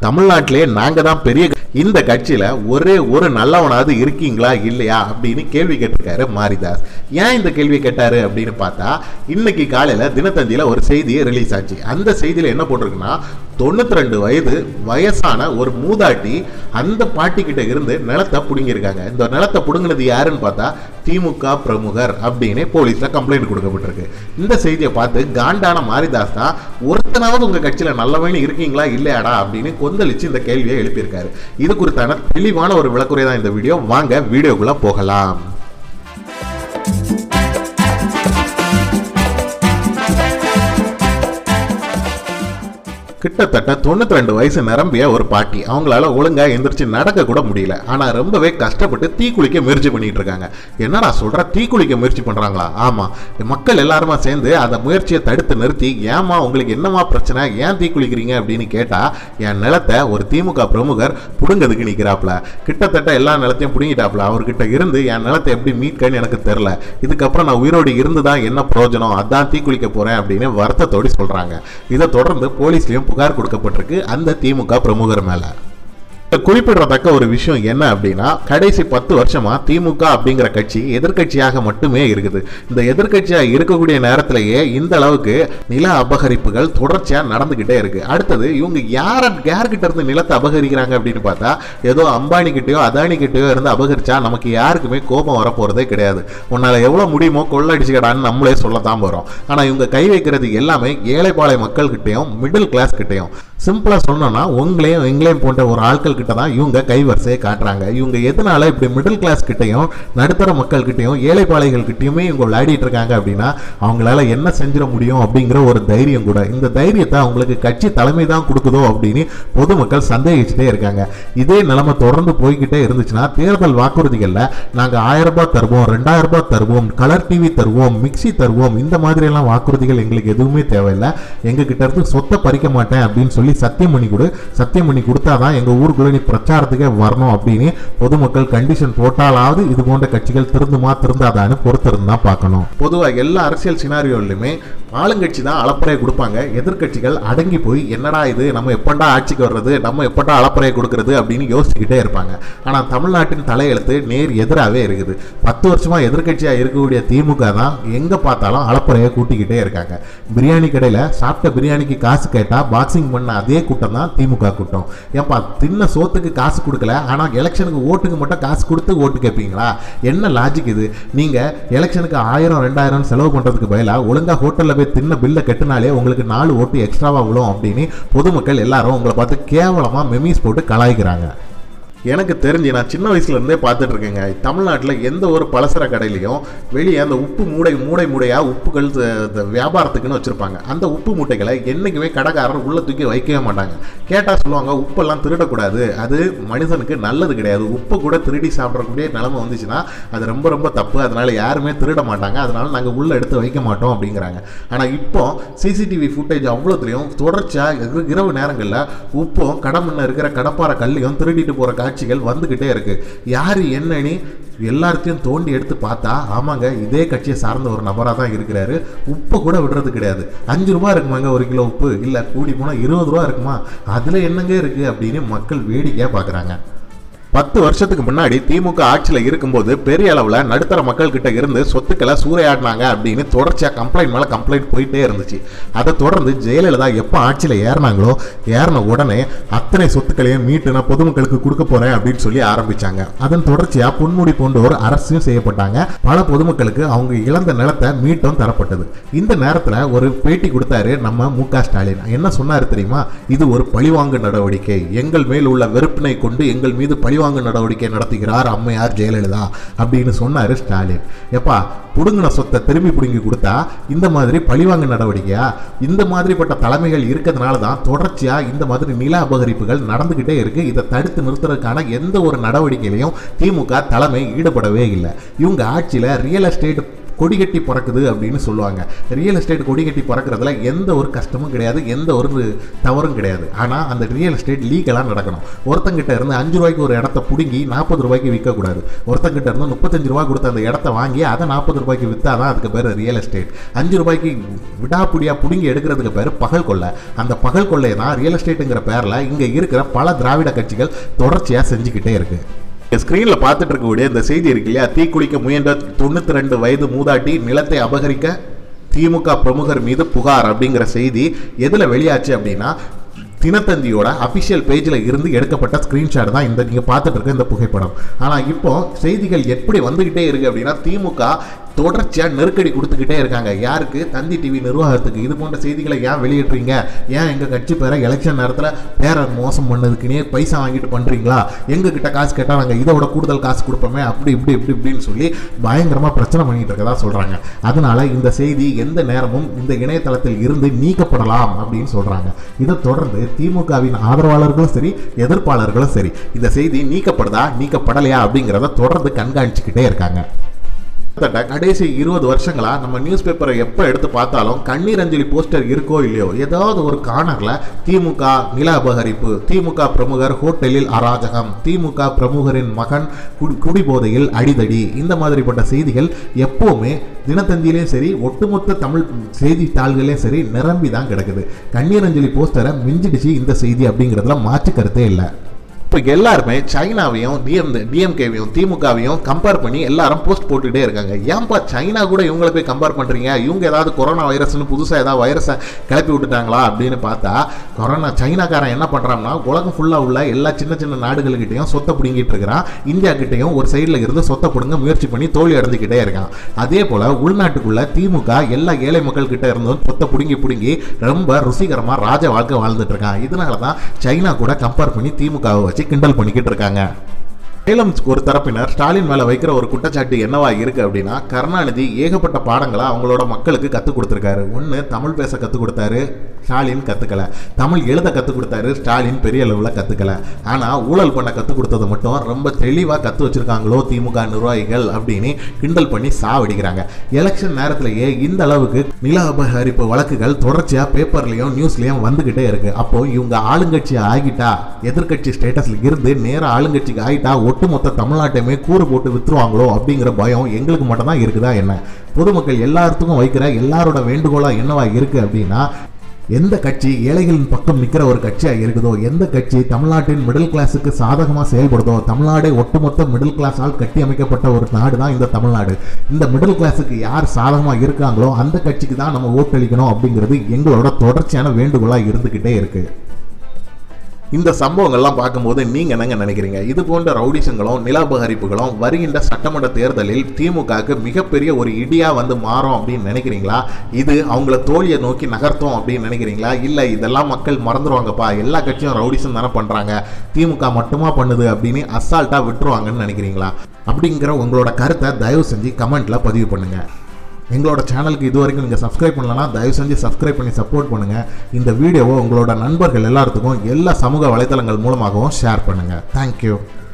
தமிழ்நாட்டிலே நாங்க தான் பெரிய க- இந்த கட்சியில ஒரே ஒரு நல்லவனாவது இருக்கீங்களா இல்லையா அப்படின்னு கேள்வி கேட்டிருக்காரு மாரிதாஸ் ஏன் இந்த கேள்வி கேட்டாரு அப்படின்னு பார்த்தா இன்னைக்கு காலையில தினத்தந்தியில ஒரு செய்தி ரிலீஸ் ஆச்சு அந்த செய்தியில என்ன போட்டிருக்குன்னா தொண்ணூத்தி ரெண்டு வயது வயசான ஒரு மூதாட்டி அந்த பாட்டி கிட்ட இருந்து நிலத்தை புடுங்கியிருக்காங்க இந்த நிலத்தை புடுங்கினது யாருன்னு பார்த்தா திமுக பிரமுகர் அப்படின்னு போலீஸ்ல கம்ப்ளைண்ட் கொடுக்கப்பட்டிருக்கு இந்த செய்தியை பார்த்து காண்டான மாரிதாஸ் தான் ஒருத்தனாவது உங்க கட்சியில நல்லவன்னு இருக்கீங்களா இல்லையாடா அப்படின்னு கொந்தளிச்சு இந்த கேள்வியை எழுப்பியிருக்காரு இது குறித்தான தெளிவான ஒரு விளக்குரை தான் இந்த வீடியோ வாங்க வீடியோக்குள்ள போகலாம் கிட்டத்தட்ட தொண்ணூத்தி ரெண்டு வயசு நிரம்பிய ஒரு பாட்டி அவங்களால ஒழுங்கா எந்திரிச்சு நடக்க கூட முடியல ஆனா ரொம்பவே கஷ்டப்பட்டு தீ குளிக்க முயற்சி பண்ணிட்டு இருக்காங்க என்னடா சொல்ற தீ குளிக்க முயற்சி பண்றாங்களா ஆமா மக்கள் எல்லாருமா சேர்ந்து அந்த முயற்சியை தடுத்து நிறுத்தி ஏமா உங்களுக்கு என்னமா பிரச்சனை ஏன் தீ குளிக்கிறீங்க அப்படின்னு கேட்டா என் நிலத்தை ஒரு திமுக பிரமுகர் புடுங்கிறதுக்கு நிக்கிறாப்ல கிட்டத்தட்ட எல்லா நிலத்தையும் புடுங்கிட்டாப்ல அவர்கிட்ட இருந்து என் நிலத்தை எப்படி மீட்கன்னு எனக்கு தெரியல இதுக்கப்புறம் நான் உயிரோடு இருந்துதான் என்ன பிரயோஜனம் அதான் தீ குளிக்க போறேன் அப்படின்னு வருத்தத்தோடு சொல்றாங்க இதை தொடர்ந்து போலீஸ்லயும் புகார் கொடுக்கப்பட்டிருக்கு அந்த திமுக பிரமுகர் மேல இதுல குறிப்பிடத்தக்க ஒரு விஷயம் என்ன அப்படின்னா கடைசி பத்து வருஷமா திமுக அப்படிங்கிற கட்சி எதிர்க்கட்சியாக மட்டுமே இருக்குது இந்த எதிர்க்கட்சியா இருக்கக்கூடிய நேரத்திலேயே இந்த அளவுக்கு நில அபகரிப்புகள் தொடர்ச்சியா நடந்துகிட்டே இருக்கு அடுத்தது இவங்க யார யார்கிட்ட இருந்து நிலத்தை அபகரிக்கிறாங்க அப்படின்னு பார்த்தா ஏதோ அம்பானி கிட்டயோ அதானி கிட்டயோ இருந்து அபகரிச்சா நமக்கு யாருக்குமே கோபம் வரப்போறதே கிடையாது உன்னால எவ்வளவு முடியுமோ கொள்ளடிச்சுக்கடான்னு நம்மளே சொல்லத்தான் போறோம் ஆனா இவங்க கை வைக்கிறது எல்லாமே ஏழைப்பாளைய மக்கள் கிட்டயும் மிடில் கிளாஸ் கிட்டயும் சிம்பிளா சொன்னோம்னா உங்களையும் எங்களையும் போன்ற ஒரு ஆட்கள் கிட்ட தான் இவங்க கைவரிசையை காட்டுறாங்க இவங்க எதனால இப்படி மிடில் கிளாஸ் கிட்டயும் நடுத்தர மக்கள் கிட்டயும் ஏழைப்பாளைகள் கிட்டயுமே இவங்க விளையாடிட்டு இருக்காங்க அப்படின்னா அவங்களால என்ன செஞ்சிட முடியும் அப்படிங்கிற ஒரு தைரியம் கூட இந்த தைரியத்தை அவங்களுக்கு கட்சி தலைமை தான் கொடுக்குதோ அப்படின்னு பொதுமக்கள் சந்தேகிச்சுட்டே இருக்காங்க இதே நிலைமை தொடர்ந்து போய்கிட்டே இருந்துச்சுன்னா தேர்தல் வாக்குறுதிகளில் நாங்கள் ஆயிரம் ரூபாய் தருவோம் ரெண்டாயிரம் ரூபாய் தருவோம் கலர் டிவி தருவோம் மிக்ஸி தருவோம் இந்த மாதிரி எல்லாம் வாக்குறுதிகள் எங்களுக்கு எதுவுமே தேவையில்லை எங்க கிட்ட இருந்து சொத்தை பறிக்க மாட்டேன் அப்படின்னு சொல்லி சத்தியம் பண்ணி கொடு சத்தியம் பண்ணி கொடுத்தாதான் எங்க ஊருக்குள்ள நீ பிரச்சாரத்துக்கே வரணும் அப்படின்னு பொதுமக்கள் கண்டிஷன் போட்டாலாவது இது போன்ற கட்சிகள் திருந்துமா திருந்தாதான்னு பொறுத்திருந்து தான் பார்க்கணும் பொதுவாக எல்லா அரசியல் சினாரியோலையுமே ஆளுங்கட்சி தான் அளப்பறையை கொடுப்பாங்க எதிர்க்கட்சிகள் அடங்கி போய் என்னடா இது நம்ம எப்பண்டா ஆட்சிக்கு வர்றது நம்ம எப்பண்டா அளப்பறையை கொடுக்கறது அப்படின்னு யோசிச்சுக்கிட்டே இருப்பாங்க ஆனால் தமிழ்நாட்டின் தலையெழுத்து நேர் எதிராகவே இருக்குது பத்து வருஷமா எதிர்க்கட்சியாக இருக்கக்கூடிய திமுக தான் எங்கே பார்த்தாலும் அளப்பறையை கூட்டிக்கிட்டே இருக்காங்க பிரியாணி கடையில் சாப்பிட்ட பிரியாணிக்கு காசு கேட்டால் பாக்ஸிங் பண்ண அதே கூட்டம் தான் திமுக கூட்டம் ஏன்பா தின்ன சோத்துக்கு காசு கொடுக்கல ஆனால் எலெக்ஷனுக்கு ஓட்டுக்கு மட்டும் காசு கொடுத்து ஓட்டு கேட்பீங்களா என்ன லாஜிக் இது நீங்கள் எலெக்ஷனுக்கு ஆயிரம் ரெண்டாயிரம் செலவு பண்ணுறதுக்கு பதிலாக ஒழுங்காக ஹோட்டலில் போய் தின்ன பில்லை கட்டினாலே உங்களுக்கு நாலு ஓட்டு எக்ஸ்ட்ராவாக விழும் அப்படின்னு பொதுமக்கள் எல்லாரும் உங்களை பார்த்து கேவலமாக மெமீஸ் போட்டு கலாய்க்கிறாங்க எனக்கு தெரிஞ்சு நான் சின்ன வயசுல இருந்தே பார்த்துட்டு இருக்கேங்க தமிழ்நாட்டில் எந்த ஒரு பலசர கடையிலையும் வெளியே அந்த உப்பு மூடை மூடை மூடையா உப்புகள் த- த- வியாபாரத்துக்குன்னு வச்சிருப்பாங்க அந்த உப்பு மூட்டைகளை என்னைக்குமே கடைக்காரர் உள்ள தூக்கி வைக்கவே மாட்டாங்க கேட்டால் சொல்லுவாங்க உப்பெல்லாம் திருடக்கூடாது அது மனுஷனுக்கு நல்லது கிடையாது உப்பு கூட திருடி சாப்பிடக்கூடிய நிலைமை வந்துச்சுன்னா அது ரொம்ப ரொம்ப தப்பு அதனால யாருமே திருட மாட்டாங்க அதனால நாங்கள் உள்ள எடுத்து வைக்க மாட்டோம் அப்படிங்கிறாங்க ஆனால் இப்போ சிசிடிவி ஃபுட்டேஜ் அவ்வளோத்துலையும் தொடர்ச்சியாக இரவு நேரங்களில் உப்பும் கடை முன்ன இருக்கிற கடப்பாறை கல்லையும் திருடிட்டு போகிற காட்சிகள் வந்துக்கிட்டே இருக்கு யார் என்னன்னு எல்லாத்தையும் தோண்டி எடுத்து பார்த்தா ஆமாங்க இதே கட்சியை சார்ந்த ஒரு நபராக தான் இருக்கிறாரு உப்பை கூட விடுறது கிடையாது அஞ்சு ரூபா இருக்குமாங்க ஒரு கிலோ உப்பு இல்லை கூடி போனால் இருபது ரூபா இருக்குமா அதில் என்னங்க இருக்குது அப்படின்னு மக்கள் வேடிக்கையாக பார்க்குறாங்க பத்து வருஷத்துக்கு முன்னாடி திமுக ஆட்சியில் இருக்கும்போது பெரிய அளவில் நடுத்தர மக்கள் கிட்ட இருந்து சொத்துக்களை சூறையாடினாங்க அப்படின்னு தொடர்ச்சியாக கம்ப்ளைண்ட் மேலே கம்ப்ளைண்ட் போயிட்டே இருந்துச்சு அதை தொடர்ந்து ஜெயலலிதா எப்போ ஆட்சியில் ஏறினாங்களோ ஏறின உடனே அத்தனை சொத்துக்களையும் மீட்டு நான் பொதுமக்களுக்கு கொடுக்க போறேன் அப்படின்னு சொல்லி ஆரம்பிச்சாங்க அதன் தொடர்ச்சியாக பொன்முடி போன்றோர் அரசியும் செய்யப்பட்டாங்க பல பொதுமக்களுக்கு அவங்க இழந்த நிலத்தை மீட்டும் தரப்பட்டது இந்த நேரத்தில் ஒரு பேட்டி கொடுத்தாரு நம்ம மு க ஸ்டாலின் என்ன சொன்னாரு தெரியுமா இது ஒரு பழிவாங்கு நடவடிக்கை எங்கள் மேல் உள்ள வெறுப்பினை கொண்டு எங்கள் மீது பழிவாங்கு நடவடிக்கை நடத்துகிறார் அம்மையார் ஜெயலலிதா அப்படின்னு சொன்னாரு ஸ்டாலின் எப்பா புடுங்கின சொத்தை திரும்பி பிடுங்கி கொடுத்தா இந்த மாதிரி பழிவாங்கு நடவடிக்கையா இந்த மாதிரிப்பட்ட தலைமைகள் இருக்கிறதுனால தான் தொடர்ச்சியா இந்த மாதிரி நில அபகரிப்புகள் நடந்துகிட்டே இருக்கு இதை தடுத்து நிறுத்துறதுக்கான எந்த ஒரு நடவடிக்கையிலையும் திமுக தலைமை ஈடுபடவே இல்லை இவங்க ஆட்சியில ரியல் எஸ்டேட் கொடி கட்டி பறக்குது அப்படின்னு சொல்லுவாங்க ரியல் எஸ்டேட் கொடி கட்டி பறக்கிறதுல எந்த ஒரு கஷ்டமும் கிடையாது எந்த ஒரு தவறும் கிடையாது ஆனால் அந்த ரியல் எஸ்டேட் லீகலாக நடக்கணும் ஒருத்தங்கிட்ட இருந்து அஞ்சு ரூபாய்க்கு ஒரு இடத்த பிடுங்கி நாற்பது ரூபாய்க்கு விற்கக்கூடாது ஒருத்தங்கிட்ட இருந்து முப்பத்தஞ்சு ரூபாய் கொடுத்த அந்த இடத்த வாங்கி அதை நாற்பது ரூபாய்க்கு விற்றாதான் அதுக்கு பேர் ரியல் எஸ்டேட் அஞ்சு ரூபாய்க்கு விடாப்பிடியாக பிடுங்கி எடுக்கிறதுக்கு பேர் பகல் கொள்ளை அந்த பகல் கொள்ளையை தான் ரியல் எஸ்டேட்டுங்கிற பேரில் இங்கே இருக்கிற பல திராவிட கட்சிகள் தொடர்ச்சியாக செஞ்சுக்கிட்டே இருக்கு ஸ்க்ரீனில் பார்த்துட்டு இருக்கக்கூடிய இந்த செய்தி இருக்கு இல்லையா தீக்குளிக்க முயன்ற தொண்ணூற்றி ரெண்டு வயது மூதாட்டி நிலத்தை அபகரிக்க திமுக பிரமுகர் மீது புகார் அப்படிங்கிற செய்தி எதில் வெளியாச்சு அப்படின்னா தினத்தந்தியோட அஃபிஷியல் பேஜில் இருந்து எடுக்கப்பட்ட ஸ்க்ரீன்ஷாட் தான் இந்த நீங்கள் பார்த்துட்டு இருக்க இந்த புகைப்படம் ஆனால் இப்போ செய்திகள் எப்படி வந்துக்கிட்டே இருக்கு அப்படின்னா திமுக தொடர்ச்சியாக நெருக்கடி கொடுத்துக்கிட்டே இருக்காங்க யாருக்கு தந்தி டிவி நிர்வாகத்துக்கு இது போன்ற செய்திகளை ஏன் வெளியிடுறீங்க ஏன் எங்கள் கட்சி பேரை எலெக்ஷன் நேரத்தில் பேரை மோசம் பண்ணதுக்குன்னே பைசா வாங்கிட்டு பண்ணுறீங்களா எங்கள் கிட்ட காசு கேட்டால் நாங்கள் இதோட கூடுதல் காசு கொடுப்போமே அப்படி இப்படி இப்படி இப்படின்னு சொல்லி பயங்கரமாக பிரச்சனை பண்ணிட்டு இருக்கதா சொல்கிறாங்க அதனால இந்த செய்தி எந்த நேரமும் இந்த இணையதளத்தில் இருந்து நீக்கப்படலாம் அப்படின்னு சொல்கிறாங்க இதை தொடர்ந்து திமுகவின் ஆதரவாளர்களும் சரி எதிர்ப்பாளர்களும் சரி இந்த செய்தி நீக்கப்படுதா நீக்கப்படலையா அப்படிங்கிறத தொடர்ந்து கண்காணிச்சுக்கிட்டே இருக்காங்க கிட்டத்தட்ட கடைசி இருபது வருஷங்களா நம்ம நியூஸ் பேப்பரை எப்போ எடுத்து பார்த்தாலும் கண்ணீர் அஞ்சலி போஸ்டர் இருக்கோ இல்லையோ ஏதாவது ஒரு கார்னர்ல திமுக நில அபகரிப்பு திமுக பிரமுகர் ஹோட்டலில் அராஜகம் திமுக பிரமுகரின் மகன் குடி குடிபோதையில் அடிதடி இந்த மாதிரிப்பட்ட செய்திகள் எப்போவுமே தினத்தந்தியிலையும் சரி ஒட்டுமொத்த தமிழ் செய்தித்தாள்களையும் சரி நிரம்பி தான் கிடக்குது கண்ணீர் அஞ்சலி போஸ்டரை மிஞ்சிடுச்சு இந்த செய்தி அப்படிங்கிறதுல மாற்று கருத்தே இல்லை இப்போ எல்லாருமே சைனாவையும் டிஎம் டிஎம்கேவையும் திமுகவையும் கம்பேர் பண்ணி எல்லாரும் போஸ்ட் போட்டுக்கிட்டே இருக்காங்க ஏன்பா சைனா கூட இவங்களை போய் கம்பேர் பண்ணுறீங்க இவங்க ஏதாவது கொரோனா வைரஸ்னு புதுசாக ஏதாவது வைரஸை கிளப்பி விட்டுட்டாங்களா அப்படின்னு பார்த்தா கொரோனா சைனாக்காரன் என்ன பண்ணுறான்னா உலகம் ஃபுல்லாக உள்ள எல்லா சின்ன சின்ன நாடுகள்கிட்டையும் சொத்தை பிடுங்கிட்டு இருக்கிறான் இந்தியா கிட்டையும் ஒரு சைடில் இருந்து சொத்தை பிடுங்க முயற்சி பண்ணி தோல்வி அடைஞ்சுக்கிட்டே இருக்கான் அதே போல் உள்நாட்டுக்குள்ள திமுக எல்லா ஏழை மக்கள் கிட்ட இருந்தும் சொத்தை பிடுங்கி பிடுங்கி ரொம்ப ருசிகரமாக ராஜ வாழ்க்கை வாழ்ந்துட்டு இருக்கான் இதனால தான் சைனா கூட கம்பேர் பண்ணி திமுகவை வச்சு கிண்டல் பண்ணிக்கிட்டு இருக்காங்க மேலும் ஒரு தரப்பினர் ஸ்டாலின் மேல வைக்கிற ஒரு குற்றச்சாட்டு என்னவா இருக்கு அப்படின்னா கருணாநிதி ஏகப்பட்ட பாடங்களை அவங்களோட மக்களுக்கு கற்றுக் கொடுத்துருக்காரு ஒன்று தமிழ் பேச கற்றுக் கொடுத்தாரு ஸ்டாலின் கற்றுக்கல தமிழ் எழுத கற்றுக் கொடுத்தாரு ஸ்டாலின் பெரிய அளவில் கற்றுக்கல ஆனால் ஊழல் பண்ண கற்றுக் கொடுத்தது மட்டும் ரொம்ப தெளிவாக கற்று வச்சிருக்காங்களோ திமுக நிர்வாகிகள் அப்படின்னு கிண்டல் பண்ணி சாவடிக்கிறாங்க எலெக்ஷன் நேரத்திலேயே இந்த அளவுக்கு நில அபகரிப்பு வழக்குகள் தொடர்ச்சியாக பேப்பர்லையும் நியூஸ்லையும் வந்துக்கிட்டே இருக்கு அப்போ இவங்க ஆளுங்கட்சி ஆகிட்டா எதிர்க்கட்சி ஸ்டேட்டஸ்ல இருந்து நேர ஆளுங்கட்சிக்கு ஆகிட்டா ஒட்டுமொத்த தமிழ்நாட்டையுமே கூறு போட்டு வித்துருவாங்களோ அப்படிங்கிற பயம் எங்களுக்கு மட்டும்தான் இருக்குதா என்ன பொதுமக்கள் எல்லாத்துக்கும் வைக்கிற எல்லாரோட வேண்டுகோளா என்னவா இருக்கு அப்படின்னா எந்த கட்சி ஏழைகளின் பக்கம் நிற்கிற ஒரு கட்சியாக இருக்குதோ எந்த கட்சி தமிழ்நாட்டின் மிடில் கிளாஸுக்கு சாதகமாக செயல்படுதோ தமிழ்நாடே ஒட்டுமொத்த மிடில் கிளாஸால் கட்டி அமைக்கப்பட்ட ஒரு நாடு தான் இந்த தமிழ்நாடு இந்த மிடில் கிளாஸுக்கு யார் சாதகமாக இருக்காங்களோ அந்த கட்சிக்கு தான் நம்ம ஓட்டளிக்கணும் அப்படிங்கிறது எங்களோட தொடர்ச்சியான வேண்டுகோளாக இருந்துக்கிட்டே இருக்குது இந்த சம்பவங்கள்லாம் பார்க்கும்போது நீங்க என்னங்க நினைக்கிறீங்க இது போன்ற ரவுடிசங்களும் நிலாபகரிப்புகளும் வருகின்ற சட்டமன்ற தேர்தலில் திமுகவுக்கு மிகப்பெரிய ஒரு இடியா வந்து மாறும் அப்படின்னு நினைக்கிறீங்களா இது அவங்கள தோல்வியை நோக்கி நகர்த்தும் அப்படின்னு நினைக்கிறீங்களா இல்லை இதெல்லாம் மக்கள் மறந்துடுவாங்கப்பா எல்லா கட்சியும் ரவுடிசம் தானே பண்றாங்க திமுக மட்டுமா பண்ணுது அப்படின்னு அசால்ட்டா விட்டுருவாங்கன்னு நினைக்கிறீங்களா அப்படிங்கிற உங்களோட கருத்தை தயவு செஞ்சு கமெண்ட்ல பதிவு பண்ணுங்க எங்களோட சேனலுக்கு இது வரைக்கும் நீங்கள் சப்ஸ்கிரைப் பண்ணலன்னா தயவு செஞ்சு சப்ஸ்கிரைப் பண்ணி சப்போர்ட் பண்ணுங்கள் இந்த வீடியோவை உங்களோட நண்பர்கள் எல்லாத்துக்கும் எல்லா சமூக வலைத்தளங்கள் மூலமாகவும் ஷேர் பண்ணுங்கள் தேங்க்யூ